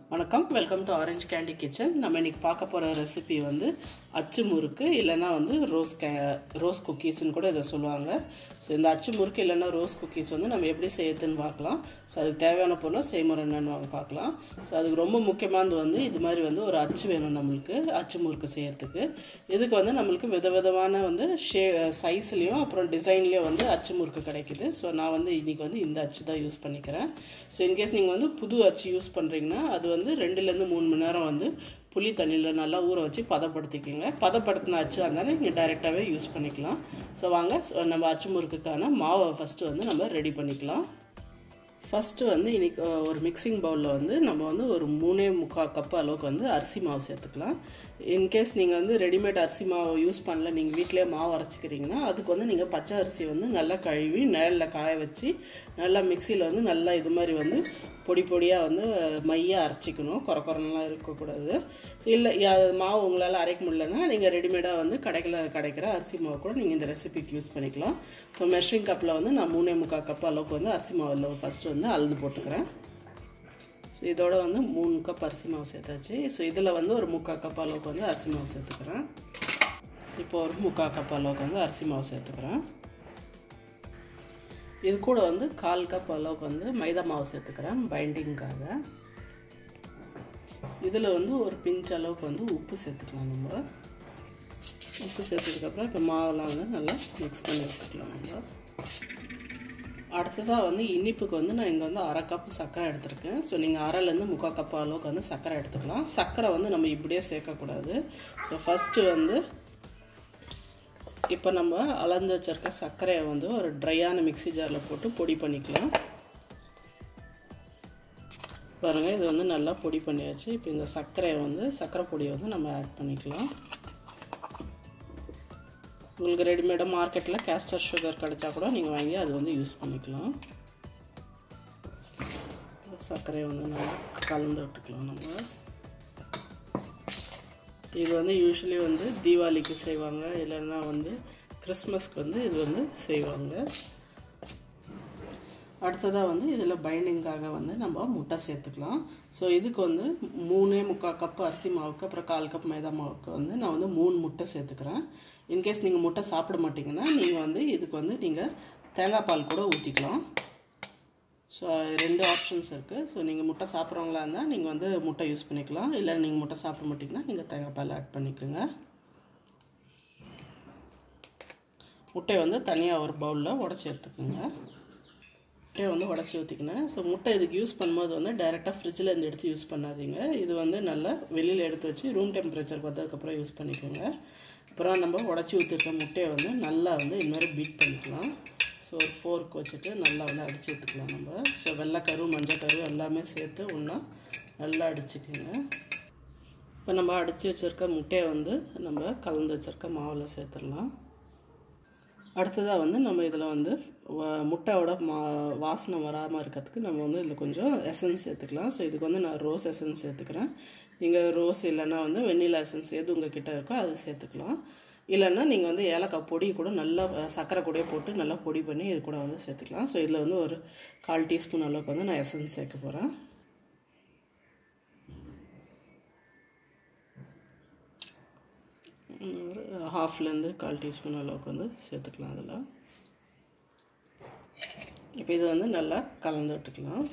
வணக்கம் welcome to orange candy kitchen நம்ம இன்னைக்கு பார்க்க போகிற ரெசிபி வந்து அச்சு முறுக்கு இல்லைன்னா வந்து ரோஸ் கே ரோஸ் குக்கீஸ்னு கூட இதை சொல்லுவாங்க ஸோ இந்த அச்சு முறுக்கு இல்லைன்னா ரோஸ் குக்கீஸ் வந்து நம்ம எப்படி செய்யறதுன்னு பார்க்கலாம் ஸோ அதுக்கு தேவையான பொருளை செய்முறை என்னன்னு வாங்க பார்க்கலாம் ஸோ அதுக்கு ரொம்ப முக்கியமானது வந்து இது மாதிரி வந்து ஒரு அச்சு வேணும் நம்மளுக்கு அச்சு முறுக்கு செய்யறதுக்கு இதுக்கு வந்து நம்மளுக்கு விதவிதமான வந்து ஷே சைஸ்லேயும் அப்புறம் டிசைன்லேயும் வந்து அச்சு முறுக்கு கிடைக்குது ஸோ நான் வந்து இன்றைக்கி வந்து இந்த அச்சு தான் யூஸ் பண்ணிக்கிறேன் ஸோ இன்கேஸ் நீங்கள் வந்து புது அச்சு யூஸ் பண்ணுறீங்கன்னா அது வந்து ரெண்டுலேருந்து மூணு மணி நேரம் வந்து புளி தண்ணியில் நல்லா ஊற வச்சு பதப்படுத்திக்கோங்க பதப்படுத்தின அச்சு இருந்தாலும் நீங்கள் டைரெக்டாகவே யூஸ் பண்ணிக்கலாம் ஸோ வாங்க so நம்ம அச்சு முறுக்குக்கான மாவை ஃபஸ்ட்டு வந்து நம்ம ரெடி பண்ணிக்கலாம் ஃபஸ்ட்டு வந்து இன்றைக்கி ஒரு மிக்சிங் பவுலில் வந்து நம்ம வந்து ஒரு மூணே முக்கால் கப் அளவுக்கு வந்து அரிசி மாவு சேர்த்துக்கலாம் இன்கேஸ் நீங்கள் வந்து ரெடிமேட் அரிசி மாவு யூஸ் பண்ணல நீங்கள் வீட்டிலே மாவு அரைச்சிக்கிறீங்கன்னா அதுக்கு வந்து நீங்கள் பச்சை அரிசி வந்து நல்லா கழுவி நிழலில் காய வச்சு நல்லா மிக்சியில் வந்து நல்லா இது மாதிரி வந்து பொடி பொடியாக வந்து மையாக அரைச்சிக்கணும் குறை குறைலாம் இருக்கக்கூடாது ஸோ இல்லை மாவு உங்களால் அரைக்க முடியலன்னா நீங்கள் ரெடிமேடாக வந்து கடையில் கிடைக்கிற அரிசி மாவு கூட நீங்கள் இந்த ரெசிபிக்கு யூஸ் பண்ணிக்கலாம் ஸோ மெஷரிங் கப்பில் வந்து நான் மூணே முக்கால் கப் அளவுக்கு வந்து அரிசி மாவில் ஃபஸ்ட்டு வந்து அழுது போட்டுக்கிறேன் ஸோ இதோட வந்து மூணு கப் அரிசி மாவு சேர்த்தாச்சு ஸோ இதில் வந்து ஒரு முக்கால் கப் அளவுக்கு வந்து அரிசி மாவு சேர்த்துக்கிறேன் ஸோ இப்போ ஒரு முக்கால் கப் அளவுக்கு வந்து அரிசி மாவு சேர்த்துக்கிறேன் இது கூட வந்து கால் கப் அளவுக்கு வந்து மைதா மாவு சேர்த்துக்கிறேன் பைண்டிங்காக இதில் வந்து ஒரு பிஞ்ச் அளவுக்கு வந்து உப்பு சேர்த்துக்கலாம் நம்ம உப்பு சேர்த்ததுக்கப்புறம் இப்போ மாவெல்லாம் வந்து நல்லா மிக்ஸ் பண்ணி எடுத்துக்கலாம் நம்ம அடுத்ததாக வந்து இனிப்புக்கு வந்து நான் இங்கே வந்து அரை கப்பு சர்க்கரை எடுத்திருக்கேன் ஸோ நீங்கள் அரைலேருந்து முக்கால் கப் அளவுக்கு வந்து சர்க்கரை எடுத்துக்கலாம் சர்க்கரை வந்து நம்ம இப்படியே சேர்க்கக்கூடாது ஸோ ஃபஸ்ட்டு வந்து இப்போ நம்ம அளந்து வச்சிருக்க சர்க்கரையை வந்து ஒரு ட்ரையான மிக்சி ஜாரில் போட்டு பொடி பண்ணிக்கலாம் பாருங்கள் இது வந்து நல்லா பொடி பண்ணியாச்சு இப்போ இந்த சர்க்கரையை வந்து சர்க்கரை பொடியை வந்து நம்ம ஆட் பண்ணிக்கலாம் உங்களுக்கு ரெடிமேடாக மார்க்கெட்டில் கேஸ்டர் சுகர் கிடைச்சா கூட நீங்கள் வாங்கி அது வந்து யூஸ் பண்ணிக்கலாம் சர்க்கரையை வந்து நல்லா கலந்து விட்டுக்கலாம் நம்ம ஸோ இது வந்து யூஸ்வலி வந்து தீபாவளிக்கு செய்வாங்க இல்லைன்னா வந்து கிறிஸ்மஸ்க்கு வந்து இது வந்து செய்வாங்க அடுத்ததாக வந்து இதில் பைண்டிங்காக வந்து நம்ம முட்டை சேர்த்துக்கலாம் ஸோ இதுக்கு வந்து மூணே முக்கால் கப்பு அரிசி மாவுக்கு அப்புறம் கால் கப் மைதா மாவுக்கு வந்து நான் வந்து மூணு முட்டை சேர்த்துக்கிறேன் இன்கேஸ் நீங்கள் முட்டை சாப்பிட மாட்டிங்கன்னா நீங்கள் வந்து இதுக்கு வந்து நீங்கள் தேங்காய் பால் கூட ஊற்றிக்கலாம் ஸோ ரெண்டு ஆப்ஷன்ஸ் இருக்குது ஸோ நீங்கள் முட்டை சாப்பிட்றவங்களா இருந்தால் நீங்கள் வந்து முட்டை யூஸ் பண்ணிக்கலாம் இல்லை நீங்கள் முட்டை சாப்பிட மாட்டிங்கன்னா நீங்கள் தேங்காய் பால் ஆட் பண்ணிக்கோங்க முட்டையை வந்து தனியாக ஒரு பவுலில் உடச்சி எடுத்துக்கோங்க முட்டையை வந்து உடச்சி ஊற்றிக்கினேன் ஸோ முட்டை இதுக்கு யூஸ் பண்ணும்போது வந்து டைரெக்டாக ஃப்ரிட்ஜில் இருந்து எடுத்து யூஸ் பண்ணாதீங்க இது வந்து நல்லா வெளியில் எடுத்து வச்சு ரூம் டெம்பரேச்சருக்கு வந்ததுக்கப்புறம் யூஸ் பண்ணிக்கோங்க அப்புறம் நம்ம உடச்சி ஊற்றிருக்க முட்டையை வந்து நல்லா வந்து இது மாதிரி பீட் பண்ணிக்கலாம் ஸோ ஒரு ஃபோர்க் வச்சுட்டு நல்லா வந்து அடிச்சு விட்டுக்கலாம் நம்ம ஸோ வெள்ளைக்கரு மஞ்சக்கரு எல்லாமே சேர்த்து ஒன்றா நல்லா அடிச்சுக்கோங்க இப்போ நம்ம அடித்து வச்சுருக்க முட்டையை வந்து நம்ம கலந்து வச்சுருக்க மாவில் சேர்த்துடலாம் அடுத்ததாக வந்து நம்ம இதில் வந்து முட்டையோட மா வாசனை வராமல் இருக்கிறதுக்கு நம்ம வந்து இதில் கொஞ்சம் எசன்ஸ் சேர்த்துக்கலாம் ஸோ இதுக்கு வந்து நான் ரோஸ் எசன்ஸ் சேர்த்துக்கிறேன் நீங்கள் ரோஸ் இல்லைன்னா வந்து வெண்ணிலா எசன்ஸ் எது உங்கள் கிட்டே இருக்கோ அதை சேர்த்துக்கலாம் இல்லைன்னா நீங்கள் வந்து ஏலக்காய் பொடி கூட நல்லா சர்க்கரை கூடயே போட்டு நல்லா பொடி பண்ணி இது கூட வந்து சேர்த்துக்கலாம் ஸோ இதில் வந்து ஒரு கால் டீஸ்பூன் அளவுக்கு வந்து நான் எசன்ஸ் சேர்க்க போகிறேன் ஒரு ஹாஃப்லேருந்து கால் டீஸ்பூன் அளவுக்கு வந்து சேர்த்துக்கலாம் அதில் இப்போ இது வந்து நல்லா கலந்து விட்டுக்கலாம்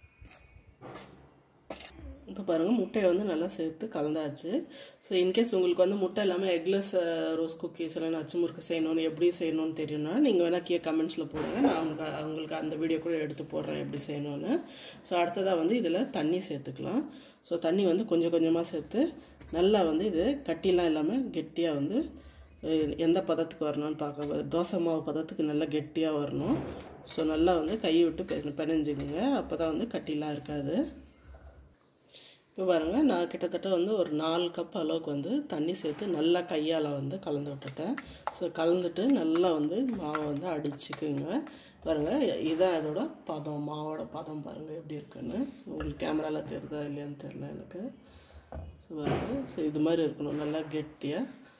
இப்போ பாருங்கள் முட்டையை வந்து நல்லா சேர்த்து கலந்தாச்சு ஸோ இன்கேஸ் உங்களுக்கு வந்து முட்டை இல்லாமல் எக்லெஸ் ரோஸ் குக்கீஸ் எல்லாம் நச்சு முறுக்கு செய்யணும்னு எப்படி செய்யணும்னு தெரியும்னா நீங்கள் வேணால் கீழே கமெண்ட்ஸில் போடுங்க நான் உங்களுக்கு உங்களுக்கு அந்த வீடியோ கூட எடுத்து போடுறேன் எப்படி செய்யணும்னு ஸோ அடுத்ததாக வந்து இதில் தண்ணி சேர்த்துக்கலாம் ஸோ தண்ணி வந்து கொஞ்சம் கொஞ்சமாக சேர்த்து நல்லா வந்து இது கட்டிலாம் இல்லாமல் கெட்டியாக வந்து எந்த பதத்துக்கு வரணும்னு பார்க்க தோசை மாவு பதத்துக்கு நல்லா கெட்டியாக வரணும் ஸோ நல்லா வந்து கை விட்டு பிணைஞ்சுக்குங்க அப்போ தான் வந்து கட்டிலாம் இருக்காது இப்போ பாருங்கள் நான் கிட்டத்தட்ட வந்து ஒரு நாலு கப் அளவுக்கு வந்து தண்ணி சேர்த்து நல்லா கையால் வந்து கலந்து விட்டுட்டேன் ஸோ கலந்துட்டு நல்லா வந்து மாவை வந்து அடிச்சுக்குங்க பாருங்கள் இதான் இதோட பதம் மாவோட பதம் பாருங்கள் எப்படி இருக்குன்னு ஸோ உங்களுக்கு கேமராவில் தெரியுதா இல்லையான்னு தெரில எனக்கு ஸோ பாருங்கள் ஸோ இது மாதிரி இருக்கணும் நல்லா கெட்டியாக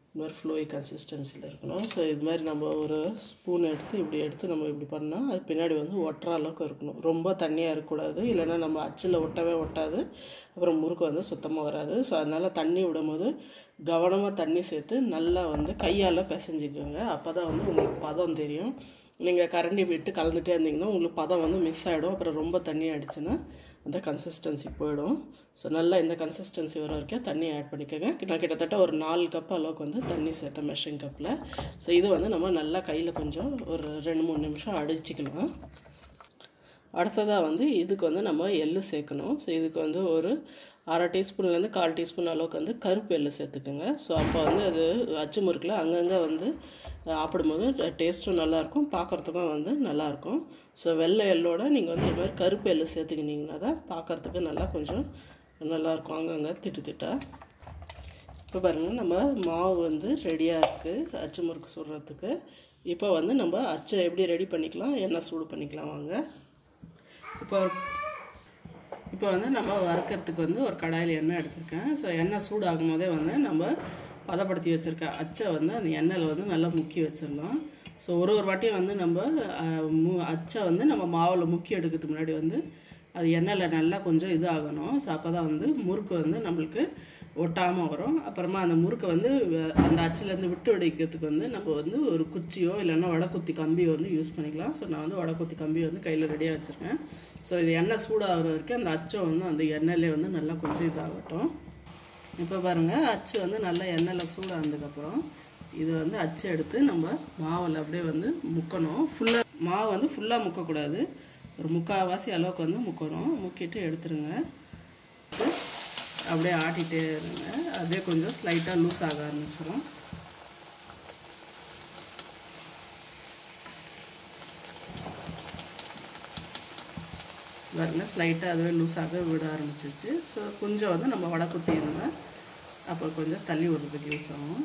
இது மாதிரி ஃப்ளோயி கன்சிஸ்டன்சியில் இருக்கணும் ஸோ இது மாதிரி நம்ம ஒரு ஸ்பூன் எடுத்து இப்படி எடுத்து நம்ம இப்படி பண்ணால் அது பின்னாடி வந்து ஒட்டுற அளவுக்கு இருக்கணும் ரொம்ப தண்ணியாக இருக்கக்கூடாது இல்லைன்னா நம்ம அச்சில் ஒட்டவே ஒட்டாது அப்புறம் முறுக்கு வந்து சுத்தமாக வராது ஸோ அதனால் தண்ணி விடும்போது கவனமாக தண்ணி சேர்த்து நல்லா வந்து கையால் பிசைஞ்சிக்கோங்க அப்போ தான் வந்து உங்களுக்கு பதம் தெரியும் நீங்கள் கரண்டி விட்டு கலந்துட்டே இருந்தீங்கன்னா உங்களுக்கு பதம் வந்து மிஸ் ஆகிடும் அப்புறம் ரொம்ப தண்ணி ஆகிடுச்சுன்னா அந்த கன்சிஸ்டன்சி போயிடும் ஸோ நல்லா இந்த கன்சிஸ்டன்சி வர வரைக்கும் தண்ணி ஆட் பண்ணிக்கோங்க நான் கிட்டத்தட்ட ஒரு நாலு கப் அளவுக்கு வந்து தண்ணி சேர்த்தேன் மெஷிங் கப்பில் ஸோ இது வந்து நம்ம நல்லா கையில் கொஞ்சம் ஒரு ரெண்டு மூணு நிமிஷம் அடிச்சிக்கலாம் அடுத்ததாக வந்து இதுக்கு வந்து நம்ம எள்ளு சேர்க்கணும் ஸோ இதுக்கு வந்து ஒரு அரை டீஸ்பூன்லேருந்து கால் டீஸ்பூன் அளவுக்கு வந்து கருப்பு எள்ளு சேர்த்துக்குங்க ஸோ அப்போ வந்து அது அச்சு முறுக்கில் அங்கங்கே வந்து சாப்பிடும்போது டேஸ்ட்டும் நல்லாயிருக்கும் பார்க்குறதுக்கும் வந்து நல்லாயிருக்கும் ஸோ வெள்ளை எள்ளோட நீங்கள் வந்து இது மாதிரி கருப்பு எள்ளு சேர்த்துக்கினீங்கன்னா தான் பார்க்குறதுக்கு நல்லா கொஞ்சம் நல்லாயிருக்கும் அங்கங்கே திட்டு திட்டா இப்போ பாருங்கள் நம்ம மாவு வந்து ரெடியாக இருக்குது அச்சு முறுக்கு சுடுறதுக்கு இப்போ வந்து நம்ம அச்சை எப்படி ரெடி பண்ணிக்கலாம் எண்ணெய் சூடு பண்ணிக்கலாம் வாங்க இப்போ இப்போ வந்து நம்ம வறுக்கிறதுக்கு வந்து ஒரு கடாயில் எண்ணெய் எடுத்திருக்கேன் ஸோ எண்ணெய் சூடாகும் போதே வந்து நம்ம பதப்படுத்தி வச்சுருக்க அச்சை வந்து அந்த எண்ணெயில் வந்து நல்லா முக்கி வச்சிடலாம் ஸோ ஒரு ஒரு வாட்டியும் வந்து நம்ம மு அச்சை வந்து நம்ம மாவில் முக்கி எடுக்கிறதுக்கு முன்னாடி வந்து அது எண்ணெயில் நல்லா கொஞ்சம் இது ஆகணும் ஸோ அப்போ தான் வந்து முறுக்கு வந்து நம்மளுக்கு ஒட்டாமல் வரும் அப்புறமா அந்த முறுக்கை வந்து அந்த அச்சிலேருந்து விட்டு வெடிக்கிறதுக்கு வந்து நம்ம வந்து ஒரு குச்சியோ இல்லைன்னா வடக்குத்தி கம்பியோ வந்து யூஸ் பண்ணிக்கலாம் ஸோ நான் வந்து வடக்குத்தி கம்பி வந்து கையில் ரெடியாக வச்சுருக்கேன் ஸோ இது எண்ணெய் சூடாகிற வரைக்கும் அந்த அச்சை வந்து அந்த எண்ணெயிலே வந்து நல்லா கொஞ்சம் இதாகட்டும் இப்போ பாருங்கள் அச்சு வந்து நல்லா எண்ணெயில் சூடானதுக்கப்புறம் இது வந்து அச்சு எடுத்து நம்ம மாவில் அப்படியே வந்து முக்கணும் ஃபுல்லாக மாவு வந்து ஃபுல்லாக முக்கக்கூடாது ஒரு முக்கால்வாசி அளவுக்கு வந்து முக்கணும் முக்கிட்டு எடுத்துருங்க அப்படியே ஆட்டிகிட்டே இருங்க அப்படியே கொஞ்சம் ஸ்லைட்டாக லூஸ் ஆக ஆரம்பிச்சிடும் பாருங்க ஸ்லைட்டாக அதுவே லூஸாக விட ஆரம்பிச்சிச்சு ஸோ கொஞ்சம் வந்து நம்ம வடை குத்தி இருந்தால் அப்போ கொஞ்சம் தள்ளி விடுறதுக்கு யூஸ் ஆகும்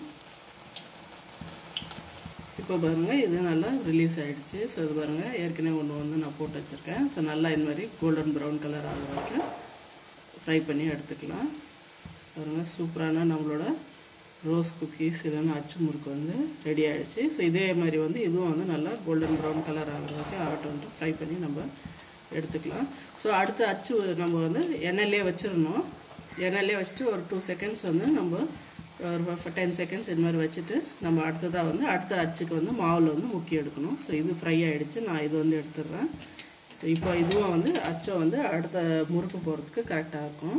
இப்போ பாருங்கள் இது நல்லா ரிலீஸ் ஆகிடுச்சு ஸோ இது பாருங்கள் ஏற்கனவே ஒன்று வந்து நான் போட்டு வச்சுருக்கேன் ஸோ நல்லா இந்த மாதிரி கோல்டன் ப்ரௌன் கலர் ஆகிற வரைக்கும் ஃப்ரை பண்ணி எடுத்துக்கலாம் பாருங்கள் சூப்பரான நம்மளோட ரோஸ் குக்கீஸ் இல்லைன்னா அச்சு முறுக்கு வந்து ரெடி ஆகிடுச்சு ஸோ இதே மாதிரி வந்து இதுவும் வந்து நல்லா கோல்டன் ப்ரௌன் கலர் ஆகிற வரைக்கும் ஆகட்டும் ஃப்ரை பண்ணி நம்ம எடுத்துக்கலாம் ஸோ அடுத்த அச்சு நம்ம வந்து எண்ணெயிலே வச்சிடணும் எண்ணெயிலே வச்சுட்டு ஒரு டூ செகண்ட்ஸ் வந்து நம்ம ஒரு டென் செகண்ட்ஸ் இது மாதிரி வச்சுட்டு நம்ம அடுத்ததாக வந்து அடுத்த அச்சுக்கு வந்து மாவில் வந்து முக்கி எடுக்கணும் ஸோ இது ஃப்ரை ஆகிடுச்சு நான் இது வந்து எடுத்துடுறேன் ஸோ இப்போ இதுவும் வந்து அச்சம் வந்து அடுத்த முறுக்கு போகிறதுக்கு கரெக்டாக இருக்கும்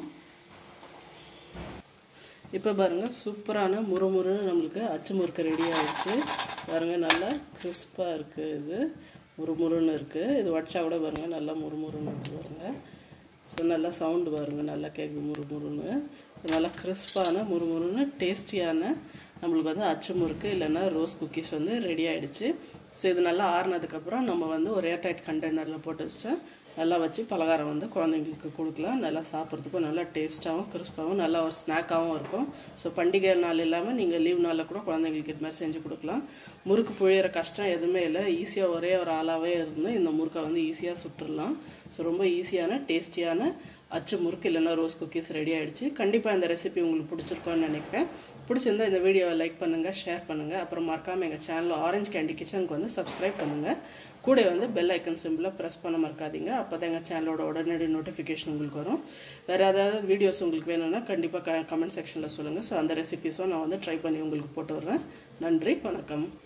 இப்போ பாருங்கள் சூப்பரான முறுமுறுன்னு நம்மளுக்கு அச்சு முறுக்கு ரெடி ஆகிடுச்சு பாருங்கள் நல்லா கிறிஸ்பாக இருக்குது இது முறுமுறுன்னு இருக்குது இது வடிச்சா கூட பாருங்கள் நல்லா முறுமுறுன்னு இருக்குது பாருங்கள் ஸோ நல்லா சவுண்டு பாருங்கள் நல்லா கேட்குது முறுமுறுன்னு ஸோ நல்லா கிறிஸ்பான முறுமுறுன்னு டேஸ்டியான நம்மளுக்கு வந்து அச்சு முறுக்கு இல்லைன்னா ரோஸ் குக்கீஸ் வந்து ரெடி ஆகிடுச்சு ஸோ இது நல்லா ஆறுனதுக்கப்புறம் நம்ம வந்து ஒரு ஏர்டைட் கண்டெய்னரில் போட்டு வச்சா நல்லா வச்சு பலகாரம் வந்து குழந்தைங்களுக்கு கொடுக்கலாம் நல்லா சாப்பிட்றதுக்கும் நல்லா டேஸ்ட்டாகவும் கிறிஸ்பாகவும் நல்லா ஒரு ஸ்நாக்காகவும் இருக்கும் ஸோ பண்டிகை நாள் இல்லாமல் நீங்கள் லீவ் நாளில் கூட குழந்தைங்களுக்கு இது மாதிரி செஞ்சு கொடுக்கலாம் முறுக்கு புழியிற கஷ்டம் எதுவுமே இல்லை ஈஸியாக ஒரே ஒரு ஆளாகவே இருந்து இந்த முறுக்கை வந்து ஈஸியாக சுட்டுடலாம் ஸோ ரொம்ப ஈஸியான டேஸ்டியான அச்சு முறுக்கு இல்லைன்னா ரோஸ் குக்கீஸ் ரெடி ஆகிடுச்சு கண்டிப்பாக இந்த ரெசிபி உங்களுக்கு பிடிச்சிருக்கோன்னு நினைக்கிறேன் பிடிச்சிருந்தா இந்த வீடியோவை லைக் பண்ணுங்கள் ஷேர் பண்ணுங்கள் அப்புறம் மறக்காமல் எங்கள் சேனலில் ஆரஞ்சு கேண்டி கிச்சனுக்கு வந்து சப்ஸ்கிரைப் பண்ணுங்கள் கூட வந்து பெல் ஐக்கன் சிம்பிளை ப்ரெஸ் பண்ண மறக்காதீங்க அப்போ தான் எங்கள் சேனலோட உடனடி நோட்டிஃபிகேஷன் உங்களுக்கு வரும் வேறு ஏதாவது வீடியோஸ் உங்களுக்கு வேணும்னா கண்டிப்பாக க கமெண்ட் செக்ஷனில் சொல்லுங்கள் ஸோ அந்த ரெசிபிஸும் நான் வந்து ட்ரை பண்ணி உங்களுக்கு போட்டு விட்றேன் நன்றி வணக்கம்